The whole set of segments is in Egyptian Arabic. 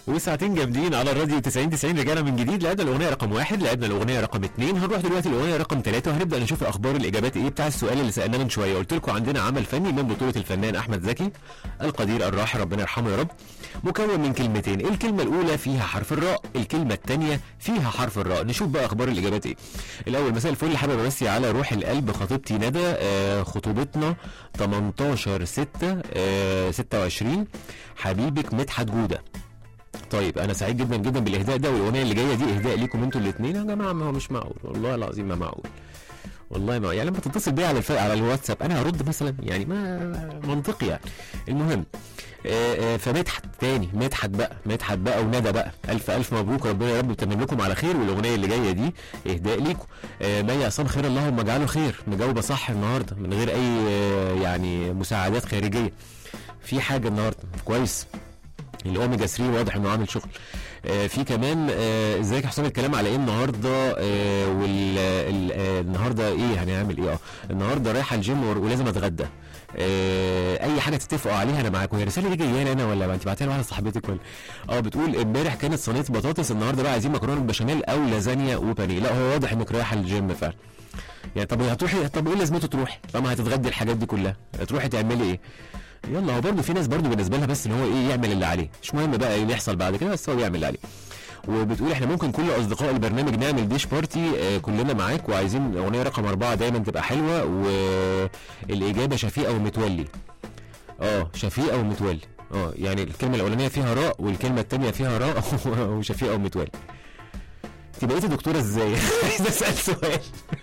وساعتين جامدين على الراديو 90 90 رجعنا من جديد لعبنا الاغنيه رقم واحد لعبنا الاغنيه رقم اثنين هنروح دلوقتي الاغنيه رقم ثلاثه وهنبدا نشوف اخبار الاجابات ايه بتاع السؤال اللي سالناه من شويه قلت لكم عندنا عمل فني من بطوله الفنان احمد زكي القدير الراحل ربنا يرحمه يا رب مكون من كلمتين الكلمه الاولى فيها حرف الراء الكلمه الثانيه فيها حرف الراء نشوف بقى اخبار الاجابات ايه الاول مساء الفل حابب امسي على روح القلب خطيبتي ندى آه خطوبتنا 18 6 آه 26 حبيبك مدحت جوده طيب انا سعيد جدا جدا بالاهداء ده والاغنيه اللي جايه دي اهداء ليكم انتوا الاثنين يا جماعه ما هو مش معقول والله العظيم ما معقول والله ما يعني لما تتصل بيا على الف... على الواتساب انا هرد مثلا يعني ما منطقي يعني المهم آه، آه، فمدحت تاني مدحت بقى مدحت بقى وندى بقى الف الف مبروك ربنا يا رب يتمم لكم على خير والاغنيه اللي جايه دي اهداء ليكم آه، مي عصام خير اللهم اجعله خير مجاوبه صح النهارده من غير اي آه، يعني مساعدات خارجيه في حاجه النهارده كويس الاوميجا 3 واضح انه عامل شغل آه في كمان آه، ازيك يا حسام الكلام على ايه النهارده آه وال ال- آه النهارده ايه هنعمل ايه اه النهارده رايحه الجيم ور- ولازم اتغدى آه اي حاجه تتفقوا عليها انا معاكم هي الرساله دي جايه لي انا ولا ما انت بعتها لواحده صاحبتك ولا اه بتقول امبارح كانت صينيه بطاطس النهارده بقى عايزين مكرونه بالبشاميل او لازانيا وبانيه لا هو واضح انك رايحه الجيم فعلا يعني طب هتروحي طب ايه لازمته تروحي طالما هتتغدي الحاجات دي كلها هتروحي تعملي ايه يلا هو برضه في ناس برضه بالنسبه لها بس ان هو ايه يعمل اللي عليه مش مهم بقى ايه اللي يحصل بعد كده بس هو يعمل اللي عليه وبتقول احنا ممكن كل اصدقاء البرنامج نعمل ديش بارتي آه كلنا معاك وعايزين اغنيه رقم اربعه دايما تبقى حلوه والاجابه شفيقه ومتولي اه شفيقه ومتولي اه يعني الكلمه الاولانيه فيها راء والكلمه الثانيه فيها راء وشفيقه ومتولي انت بقيتي دكتوره ازاي؟ عايز اسال سؤال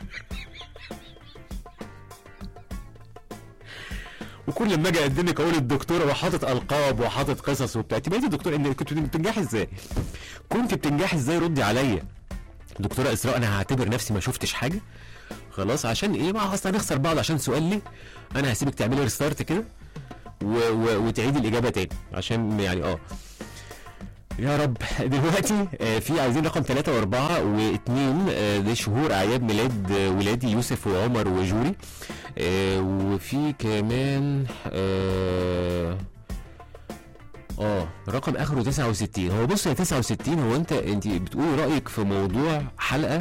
وكل ما اجي اقدمك اقول الدكتوره وحاطط القاب وحاطط قصص وبتاع انت بقيتي دكتوره انت كنت بتنجحي ازاي؟ كنت بتنجحي ازاي ردي عليا دكتوره اسراء انا هعتبر نفسي ما شفتش حاجه خلاص عشان ايه ما اصل هنخسر بعض عشان سؤال لي انا هسيبك تعملي ريستارت كده و... و... وتعيدي الاجابه تاني عشان يعني اه يا رب دلوقتي آه، في عايزين رقم ثلاثة وأربعة واثنين آه، دي شهور أعياد ميلاد آه، ولادي يوسف وعمر وجوري آه، وفي كمان اه اه رقم اخره 69 هو بص يا 69 هو انت انت بتقولي رايك في موضوع حلقه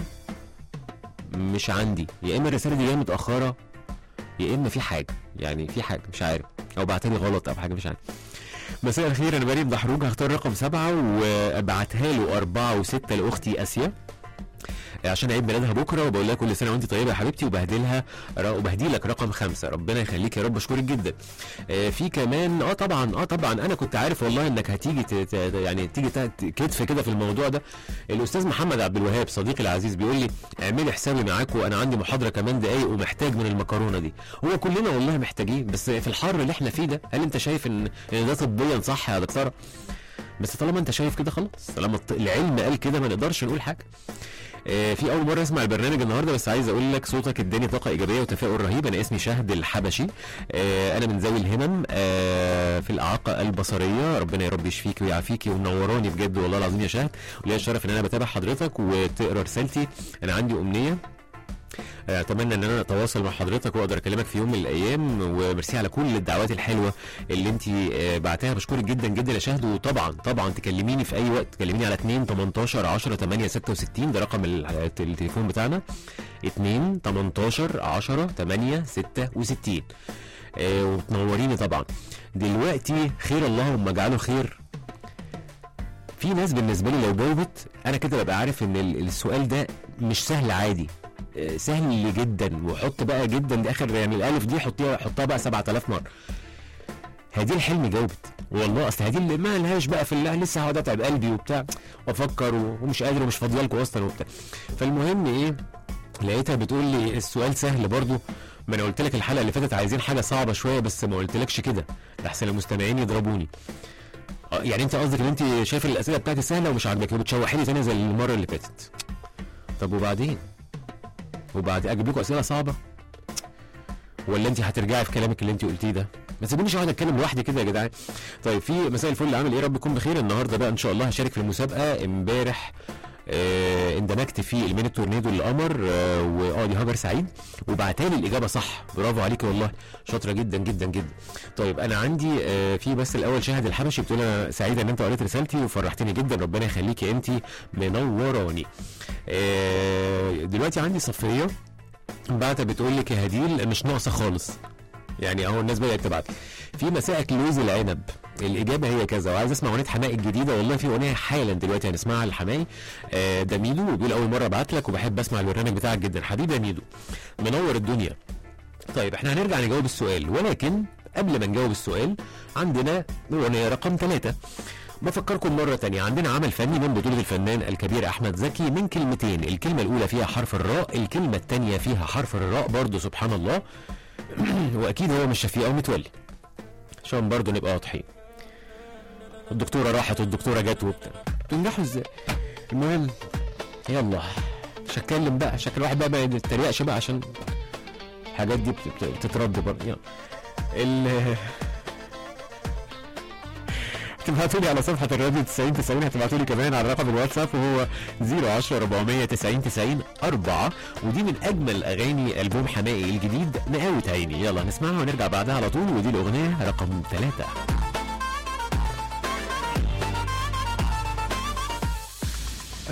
مش عندي يا اما الرساله دي جايه متاخره يا اما في حاجه يعني في حاجه مش عارف او بعتلي غلط او حاجه مش عارف مساء الخير انا مريم دحروج هختار رقم سبعة وابعتها له أربعة وستة لاختي اسيا عشان عيد ميلادها بكره وبقول لها كل سنه وانت طيبه يا حبيبتي وبهدلها وبهدي لك رقم خمسه ربنا يخليك يا رب اشكرك جدا آه، في كمان اه طبعا اه طبعا انا كنت عارف والله انك هتيجي ت- ت- يعني تيجي ت- كتف كده في الموضوع ده الاستاذ محمد عبد الوهاب صديقي العزيز بيقول لي اعملي حسابي معاك وانا عندي محاضره كمان دقايق ومحتاج من المكرونه دي هو كلنا والله محتاجين بس في الحر اللي احنا فيه ده هل انت شايف ان ان ده طبيا صح يا دكتوره بس طالما انت شايف كده خلاص طالما الط- العلم قال كده ما نقدرش نقول حاجه آه، في اول مره اسمع البرنامج النهارده بس عايز اقول لك صوتك اداني طاقه ايجابيه وتفاؤل رهيب انا اسمي شهد الحبشي آه، انا من ذوي الهمم آه، في الاعاقه البصريه ربنا يا رب يشفيك ويعافيكي ومنوراني بجد والله العظيم يا شهد وليا الشرف ان انا بتابع حضرتك وتقرا رسالتي انا عندي امنيه اتمنى ان انا اتواصل مع حضرتك واقدر اكلمك في يوم من الايام وميرسي على كل الدعوات الحلوه اللي انت بعتها بشكرك جدا جدا يا شهد وطبعا طبعا تكلميني في اي وقت تكلميني على 2 18 10 8 66 ده رقم ال- التليفون بتاعنا 2 18 10 8 66 آه، وتنوريني طبعا دلوقتي خير اللهم اجعله خير في ناس بالنسبه لي لو جاوبت انا كده ببقى عارف ان ال- السؤال ده مش سهل عادي آه، سهل جدا وحط بقى جدا دي اخر يعني الالف دي حطيها حطها بقى 7000 مره هدي الحلم جاوبت والله اصل هدي اللي ما لهاش بقى في الله لسه هقعد اتعب قلبي وبتاع وافكر و- ومش قادر ومش فاضيه لكم اصلا وبتاع فالمهم ايه لقيتها بتقول لي السؤال سهل برضو ما انا قلت لك الحلقه اللي فاتت عايزين حاجه صعبه شويه بس ما قلتلكش كده لحسن المستمعين يضربوني آه، يعني انت قصدك ان انت شايف الاسئله بتاعتي سهله ومش عاجبك وبتشوحي لي تاني زي المره اللي فاتت طب وبعدين وبعد اجيب لكم اسئله صعبه ولا انت هترجعي في كلامك اللي انت قلتيه ده ما تسيبونيش اقعد اتكلم لوحدي كده يا جدعان طيب في مساء الفل عامل ايه رب يكون بخير النهارده بقى ان شاء الله هشارك في المسابقه امبارح آه اندمجت في المين التورنيدو القمر آه واه دي هاجر سعيد وبعتالي الاجابه صح برافو عليك والله شاطره جدا جدا جدا طيب انا عندي آه في بس الاول شاهد الحبشي بتقول انا سعيده ان انت قريت رسالتي وفرحتني جدا ربنا يخليكي انت منوراني آه دلوقتي عندي صفيه بعت بتقول لك يا هديل مش ناقصه خالص يعني اهو الناس بدات تبعت في مساءك لوز العنب الاجابه هي كذا وعايز اسمع اغنيه حماقي الجديده والله في اغنيه حالا دلوقتي هنسمعها لحماقي آه ده ميدو وبيقول اول مره ابعت لك وبحب اسمع البرنامج بتاعك جدا حبيبي يا ميدو منور الدنيا طيب احنا هنرجع نجاوب السؤال ولكن قبل ما نجاوب السؤال عندنا اغنيه رقم ثلاثة بفكركم مرة تانية عندنا عمل فني من بطولة الفنان الكبير أحمد زكي من كلمتين الكلمة الأولى فيها حرف الراء الكلمة الثانية فيها حرف الراء برضو سبحان الله وأكيد هو مش شفيق أو متولي عشان برضو نبقى واضحين الدكتورة راحت والدكتورة جت وبتاع تنجحوا ازاي المهم يلا مش هتكلم بقى شكل الواحد بقى ما يتريقش بقى عشان الحاجات دي بت- بت- بتترد برضه يلا ال تبعتوا لي على صفحة الراديو 90 90 هتبعتوا لي كمان على رقم الواتساب وهو 010 490 90 4 ودي من أجمل أغاني ألبوم حماقي الجديد مقاوة عيني يلا نسمعها ونرجع بعدها على طول ودي الأغنية رقم ثلاثة